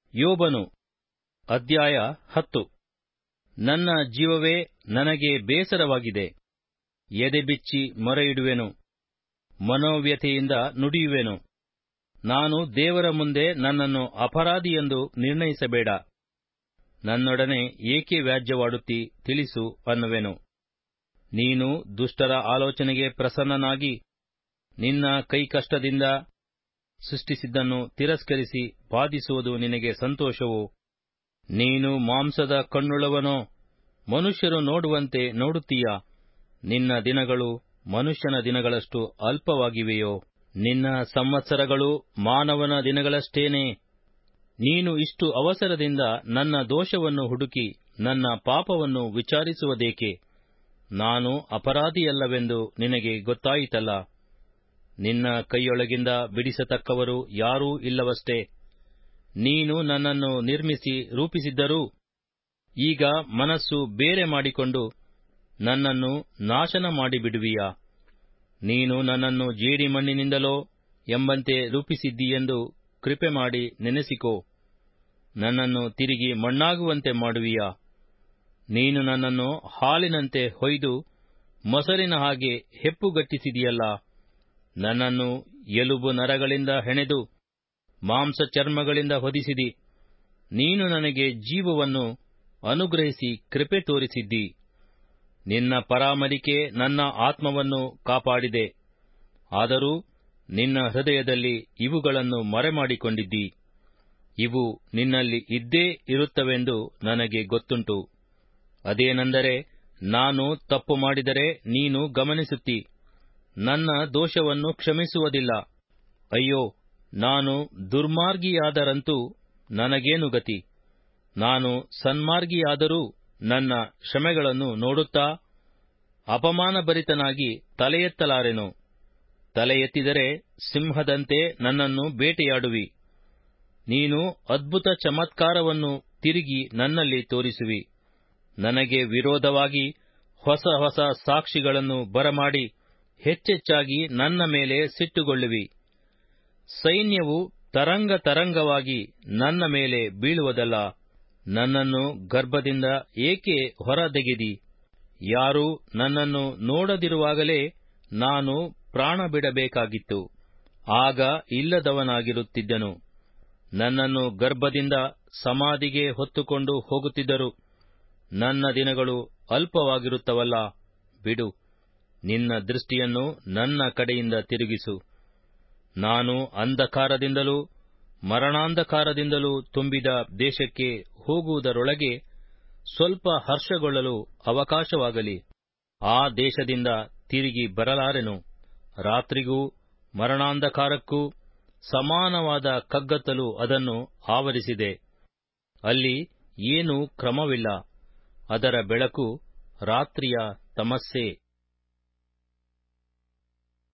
ಯೋಬನು ಅಧ್ಯಾಯ ಹತ್ತು ನನ್ನ ಜೀವವೇ ನನಗೆ ಬೇಸರವಾಗಿದೆ ಎದೆಬಿಚ್ಚಿ ಮೊರೆಯಿಡುವೆನು ಮನೋವ್ಯಥೆಯಿಂದ ನುಡಿಯುವೆನು ನಾನು ದೇವರ ಮುಂದೆ ನನ್ನನ್ನು ಅಪರಾಧಿಯೆಂದು ನಿರ್ಣಯಿಸಬೇಡ ನನ್ನೊಡನೆ ಏಕೆ ವ್ಯಾಜ್ಯವಾಡುತ್ತಿ ತಿಳಿಸು ಅನ್ನುವೆನು ನೀನು ದುಷ್ಟರ ಆಲೋಚನೆಗೆ ಪ್ರಸನ್ನನಾಗಿ ನಿನ್ನ ಕೈಕಷ್ಟದಿಂದ ಸೃಷ್ಟಿಸಿದ್ದನ್ನು ತಿರಸ್ಕರಿಸಿ ಬಾಧಿಸುವುದು ನಿನಗೆ ಸಂತೋಷವೋ ನೀನು ಮಾಂಸದ ಕಣ್ಣುಳ್ಳವನೋ ಮನುಷ್ಯರು ನೋಡುವಂತೆ ನೋಡುತ್ತೀಯಾ ನಿನ್ನ ದಿನಗಳು ಮನುಷ್ಯನ ದಿನಗಳಷ್ಟು ಅಲ್ಪವಾಗಿವೆಯೋ ನಿನ್ನ ಸಂವತ್ಸರಗಳು ಮಾನವನ ದಿನಗಳಷ್ಟೇನೇ ನೀನು ಇಷ್ಟು ಅವಸರದಿಂದ ನನ್ನ ದೋಷವನ್ನು ಹುಡುಕಿ ನನ್ನ ಪಾಪವನ್ನು ವಿಚಾರಿಸುವುದೇಕೆ ನಾನು ಅಪರಾಧಿಯಲ್ಲವೆಂದು ನಿನಗೆ ಗೊತ್ತಾಯಿತಲ್ಲ ನಿನ್ನ ಕೈಯೊಳಗಿಂದ ಬಿಡಿಸತಕ್ಕವರು ಯಾರೂ ಇಲ್ಲವಷ್ಟೇ ನೀನು ನನ್ನನ್ನು ನಿರ್ಮಿಸಿ ರೂಪಿಸಿದ್ದರೂ ಈಗ ಮನಸ್ಸು ಬೇರೆ ಮಾಡಿಕೊಂಡು ನನ್ನನ್ನು ನಾಶನ ಮಾಡಿಬಿಡುವಿಯಾ ನೀನು ನನ್ನನ್ನು ಜೇಡಿಮಣ್ಣಿನಿಂದಲೋ ಎಂಬಂತೆ ರೂಪಿಸಿದ್ದೀಯೆಂದು ಕೃಪೆ ಮಾಡಿ ನೆನೆಸಿಕೋ ನನ್ನನ್ನು ತಿರುಗಿ ಮಣ್ಣಾಗುವಂತೆ ಮಾಡುವಿಯಾ ನೀನು ನನ್ನನ್ನು ಹಾಲಿನಂತೆ ಹೊಯ್ದು ಮೊಸರಿನ ಹಾಗೆ ಹೆಪ್ಪುಗಟ್ಟಿಸಿದೆಯಲ್ಲ ನನ್ನನ್ನು ಎಲುಬು ನರಗಳಿಂದ ಹೆಣೆದು ಮಾಂಸ ಚರ್ಮಗಳಿಂದ ಹೊದಿಸಿದಿ ನೀನು ನನಗೆ ಜೀವವನ್ನು ಅನುಗ್ರಹಿಸಿ ಕೃಪೆ ತೋರಿಸಿದ್ದಿ ನಿನ್ನ ಪರಾಮರಿಕೆ ನನ್ನ ಆತ್ಮವನ್ನು ಕಾಪಾಡಿದೆ ಆದರೂ ನಿನ್ನ ಹೃದಯದಲ್ಲಿ ಇವುಗಳನ್ನು ಮರೆಮಾಡಿಕೊಂಡಿದ್ದಿ ಇವು ನಿನ್ನಲ್ಲಿ ಇದ್ದೇ ಇರುತ್ತವೆಂದು ನನಗೆ ಗೊತ್ತುಂಟು ಅದೇನೆಂದರೆ ನಾನು ತಪ್ಪು ಮಾಡಿದರೆ ನೀನು ಗಮನಿಸುತ್ತಿ ನನ್ನ ದೋಷವನ್ನು ಕ್ಷಮಿಸುವುದಿಲ್ಲ ಅಯ್ಯೋ ನಾನು ದುರ್ಮಾರ್ಗಿಯಾದರಂತೂ ನನಗೇನು ಗತಿ ನಾನು ಸನ್ಮಾರ್ಗಿಯಾದರೂ ನನ್ನ ಶ್ರಮೆಗಳನ್ನು ನೋಡುತ್ತಾ ಅಪಮಾನಭರಿತನಾಗಿ ತಲೆ ಎತ್ತಲಾರೆನು ತಲೆ ಎತ್ತಿದರೆ ಸಿಂಹದಂತೆ ನನ್ನನ್ನು ಬೇಟೆಯಾಡುವಿ ನೀನು ಅದ್ಭುತ ಚಮತ್ಕಾರವನ್ನು ತಿರುಗಿ ನನ್ನಲ್ಲಿ ತೋರಿಸುವಿ ನನಗೆ ವಿರೋಧವಾಗಿ ಹೊಸ ಹೊಸ ಸಾಕ್ಷಿಗಳನ್ನು ಬರಮಾಡಿ ಹೆಚ್ಚೆಚ್ಚಾಗಿ ನನ್ನ ಮೇಲೆ ಸಿಟ್ಟುಗೊಳ್ಳುವಿ ಸೈನ್ಯವು ತರಂಗ ತರಂಗವಾಗಿ ನನ್ನ ಮೇಲೆ ಬೀಳುವುದಲ್ಲ ನನ್ನನ್ನು ಗರ್ಭದಿಂದ ಏಕೆ ಹೊರದೆಗೆದಿ ಯಾರೂ ನನ್ನನ್ನು ನೋಡದಿರುವಾಗಲೇ ನಾನು ಪ್ರಾಣ ಬಿಡಬೇಕಾಗಿತ್ತು ಆಗ ಇಲ್ಲದವನಾಗಿರುತ್ತಿದ್ದನು ನನ್ನನ್ನು ಗರ್ಭದಿಂದ ಸಮಾಧಿಗೆ ಹೊತ್ತುಕೊಂಡು ಹೋಗುತ್ತಿದ್ದರು ನನ್ನ ದಿನಗಳು ಅಲ್ಪವಾಗಿರುತ್ತವಲ್ಲ ಬಿಡು ನಿನ್ನ ದೃಷ್ಟಿಯನ್ನು ನನ್ನ ಕಡೆಯಿಂದ ತಿರುಗಿಸು ನಾನು ಅಂಧಕಾರದಿಂದಲೂ ಮರಣಾಂಧಕಾರದಿಂದಲೂ ತುಂಬಿದ ದೇಶಕ್ಕೆ ಹೋಗುವುದರೊಳಗೆ ಸ್ವಲ್ಪ ಹರ್ಷಗೊಳ್ಳಲು ಅವಕಾಶವಾಗಲಿ ಆ ದೇಶದಿಂದ ತಿರುಗಿ ಬರಲಾರೆನು ರಾತ್ರಿಗೂ ಮರಣಾಂಧಕಾರಕ್ಕೂ ಸಮಾನವಾದ ಕಗ್ಗತ್ತಲು ಅದನ್ನು ಆವರಿಸಿದೆ ಅಲ್ಲಿ ಏನೂ ಕ್ರಮವಿಲ್ಲ ಅದರ ಬೆಳಕು ರಾತ್ರಿಯ ತಮಸ್ಸೇ